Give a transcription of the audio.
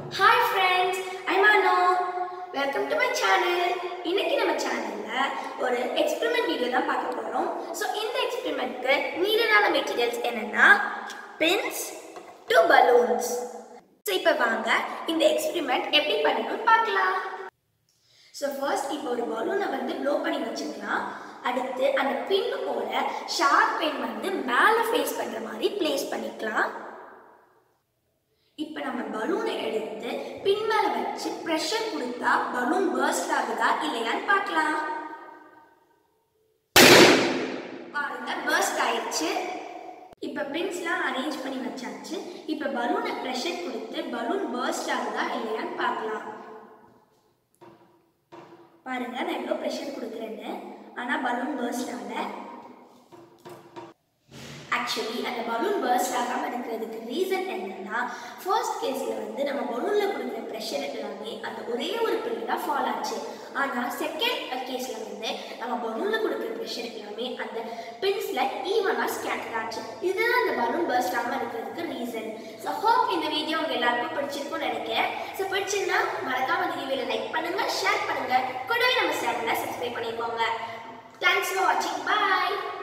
hi friends I'm அனோ welcome to my channel இன்னைக்கு நம்ம சேனலில் ஒரு எக்ஸ்பெரிமெண்ட் வீடியோ தான் பார்க்க போகிறோம் ஸோ இந்த எக்ஸ்பெரிமெண்ட்க்கு நீடடான மெட்டீரியல்ஸ் என்னென்னா பென்ஸ் டு பலூன்ஸ் ஸோ இப்போ வாங்க இந்த எக்ஸ்பெரிமெண்ட் எப்படி பண்ணணும்னு பார்க்கலாம் ஸோ ஃபர்ஸ்ட் இப்போ ஒரு பலூனை வந்து ப்ளோ பண்ணி வச்சுக்கலாம் அடுத்து அந்த பின்னோட ஷார்ப் பென் வந்து மேலே ஃபேஸ் பண்ணுற மாதிரி ப்ளேஸ் பண்ணிக்கலாம் இப்போ நம்ம பலூனை எடுத்து பின் மேல வச்சு ப்ரெஷர் கொடுத்தா பலூன் பர்ஸ்ட் ஆகுதா இல்லையான்னு பார்க்கலாம் பாருங்க பர்ஸ்ட் ஆயிடுச்சு இப்போ பின்ஸ்லாம் அரேஞ்ச் பண்ணி வச்சாச்சு இப்போ பலூனை ப்ரெஷர் கொடுத்து பலூன் பர்ஸ்ட் ஆகுதா இல்லையான்னு பார்க்கலாம் பாருங்க நான் எவ்வளோ ப்ரெஷர் கொடுக்குறேன்னு ஆனால் பலூன் பர்ஸ்ட் ஆகல ஆக்சுவலி அந்த பலூன் பர்ஸ்ட் ஆகாமல் இருக்கிறதுக்கு ரீசன் என்னன்னா ஃபர்ஸ்ட் கேஸில் வந்து நம்ம பலூனில் கொடுக்குற ப்ரெஷர் எல்லாமே அந்த ஒரே ஒரு பில்லு தான் ஃபால் ஆச்சு ஆனால் செகண்ட் கேஸில் வந்து நம்ம பலூனில் கொடுக்குற ப்ரெஷர் எல்லாமே அந்த பின்ஸில் ஈவனாக ஸ்கேட்டர் ஆச்சு இதுதான் அந்த பலூன் பர்ஸ்ட் ஆகாமல் இருக்கிறதுக்கு ரீசன் ஸோ ஹோப் இந்த வீடியோ உங்கள் எல்லாருக்கும் பிடிச்சிருக்கும்னு நினைக்கிறேன் ஸோ பிடிச்சிருந்தா மறக்காம இந்த வீடியோவில் லைக் பண்ணுங்கள் ஷேர் பண்ணுங்கள் கூடவே நம்ம சேனலை சப்ஸ்கிரைப் பண்ணிக்கோங்க தேங்க்ஸ் ஃபார் வாட்சிங் பாய்